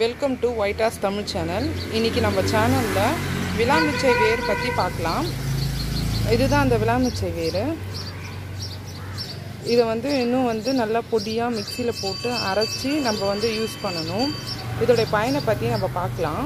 welcome to white house Tamil channel இன்றைக்கி நம்ம சேனலில் விளாமிச்சை வேர் பற்றி பார்க்கலாம் இதுதான் அந்த விளாமிச்சை வேர் இதை வந்து இன்னும் வந்து நல்லா பொடியாக மிக்சியில் போட்டு அரைச்சி நம்ம வந்து யூஸ் பண்ணணும் இதோடைய பயனை பற்றி நம்ம பார்க்கலாம்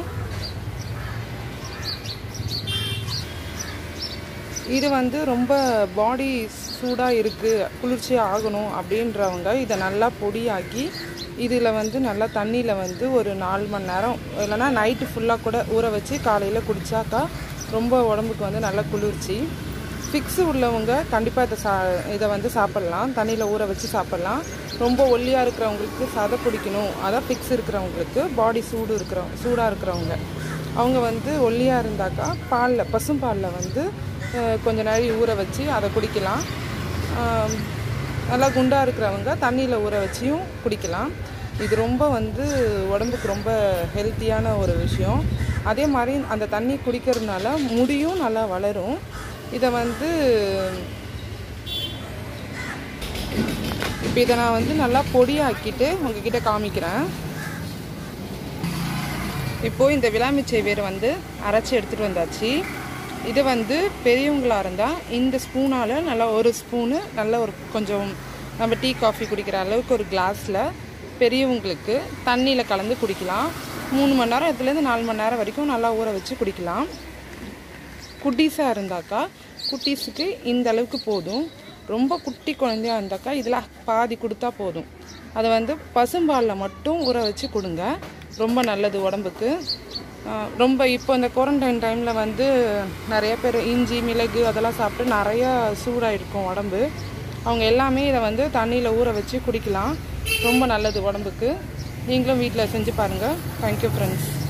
இது வந்து ரொம்ப பாடி சூடாக இருக்குது குளிர்ச்சியாக ஆகணும் அப்படின்றவங்க இதை நல்லா பொடியாக்கி இதில் வந்து நல்லா தண்ணியில் வந்து ஒரு நாலு மணி நேரம் இல்லைனா நைட்டு ஃபுல்லாக கூட ஊற வச்சு காலையில் குடித்தாக்கா ரொம்ப உடம்புக்கு வந்து நல்லா குளிர்ச்சி ஃபிக்ஸு உள்ளவங்க கண்டிப்பாக இதை சா இதை வந்து சாப்பிட்லாம் தண்ணியில் ஊற வச்சு சாப்பிட்லாம் ரொம்ப ஒல்லியாக இருக்கிறவங்களுக்கு சதை பிடிக்கணும் அதான் ஃபிக்ஸ் இருக்கிறவங்களுக்கு பாடி சூடு இருக்கிற சூடாக இருக்கிறவங்க அவங்க வந்து ஒல்லியாக இருந்தாக்கா பாலில் பசும்பாலில் வந்து கொஞ்ச நேரம் ஊற வச்சு அதை குடிக்கலாம் நல்லா குண்டாக இருக்கிறவங்க தண்ணியில் ஊற வச்சியும் குடிக்கலாம் இது ரொம்ப வந்து உடம்புக்கு ரொம்ப ஹெல்த்தியான ஒரு விஷயம் அதே மாதிரி அந்த தண்ணி குடிக்கிறதுனால முடியும் நல்லா வளரும் இதை வந்து இப்போ இதை நான் வந்து நல்லா பொடியாக்கிட்டு உங்ககிட்ட காமிக்கிறேன் இப்போது இந்த விளாமிச்சை வேர் வந்து அரைச்சி எடுத்துகிட்டு வந்தாச்சு இது வந்து பெரியவங்களாக இருந்தால் இந்த ஸ்பூனால் நல்லா ஒரு ஸ்பூனு நல்ல ஒரு கொஞ்சம் நம்ம டீ காஃபி குடிக்கிற அளவுக்கு ஒரு கிளாஸில் பெரியவங்களுக்கு தண்ணியில் கலந்து குடிக்கலாம் மூணு மணி நேரம் இதுலேருந்து நாலு மணி நேரம் வரைக்கும் நல்லா ஊற வச்சு குடிக்கலாம் குட்டீஸாக இருந்தாக்கா குட்டீஸுக்கு இந்த அளவுக்கு போதும் ரொம்ப குட்டி குழந்தையாக இருந்தாக்கா இதில் பாதி கொடுத்தா போதும் அதை வந்து பசும்பாலில் மட்டும் ஊற வச்சு கொடுங்க ரொம்ப நல்லது உடம்புக்கு ரொம்ப இப்போ இந்த குவாரண்டைன் டைமில் வந்து நிறைய பேர் இஞ்சி மிளகு அதெல்லாம் சாப்பிட்டு நிறையா சூடாக இருக்கும் உடம்பு அவங்க எல்லாமே இதை வந்து தண்ணியில் ஊற வச்சு குடிக்கலாம் ரொம்ப நல்லது உடம்புக்கு நீங்களும் வீட்டில் செஞ்சு பாருங்கள் தேங்க்யூ ஃப்ரெண்ட்ஸ்